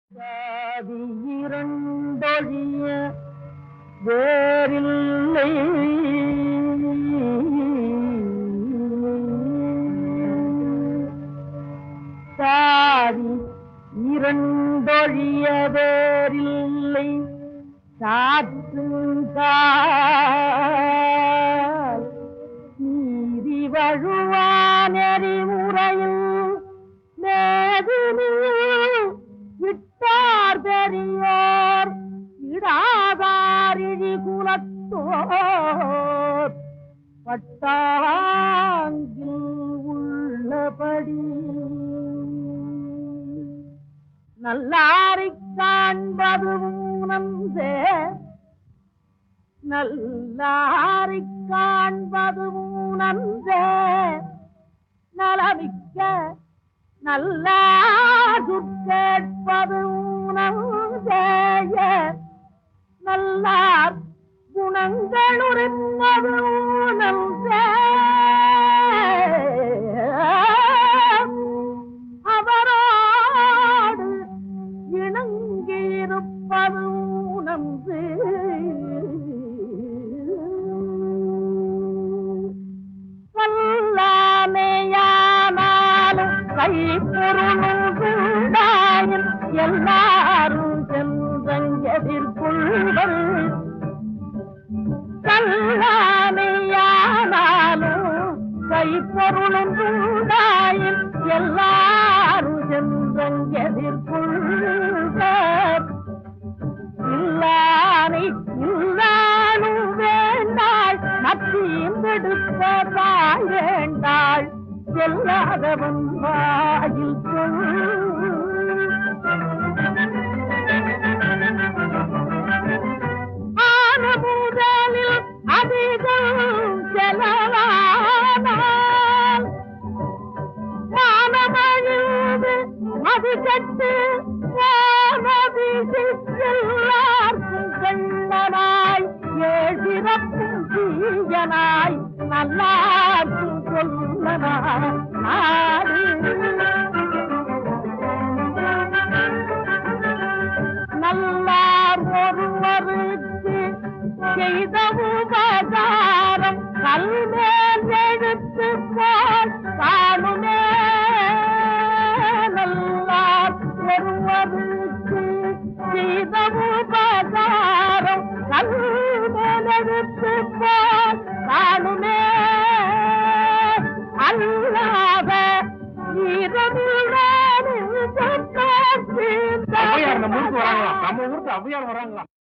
சாதி இரண்டொழிய வேறில்லை சாதி இரண்டொழிய வேறில்லை சாற்றுங்கால் நீதி வழுவான் எறிமுறையில் மேதினில் இட்டார் பெரியோர் இடாதார் இழி குலத்தோர் பட்டாங்கில் உள்ளபடி நல்லாரைக் காண்பது ஊனந்தே நல்லாரைக் காண்பது ஊனந்தே நலமிக்க நல்லார் கேட்பது ஊனந்தேய நல்லார் குணங்களுரின்னது ஊனந்தே அவரோடு இணங்கியிருப்பது ஊனந்து வல்லாமையானாலும் கைப்பொருளும் உண்டாயின் எல்லாரும் சென்றெதிர்கொள்வர் கல்லாமையானாலும் கைப்பொருளும் உண்டாயின் எல்லாரும் சென்றெதிர்கொள்வர் இல்லானை இல்லானும் வேண்டாள் மத்தியெடுத்த தாய் வேண்டாள் செல்லாதவன் வாயில் சொல் ஆன முதலில் அதிகம் செலவானால் மானமழிந்து அது கட்டு எல்லாருக்கும் கண்ணனாய் ஏழிறப்பும் தீயனாய் நல்லாருக்கும் சொல்லனாய் நாடு நல்லார் ஒருவருக்கு செய்த உபகாரம் கல்மேல் எழுத்து போல் காணுமே நல்லார் ஒருவருக்கு செய்த உபகாரம் கல்மேல் எழுத்து போல் காணுமே அல்லாத ஔவையார் நம்ம ஊருக்கு வராங்களா நம்ம ஊருக்கு ஔவையார் வராங்களா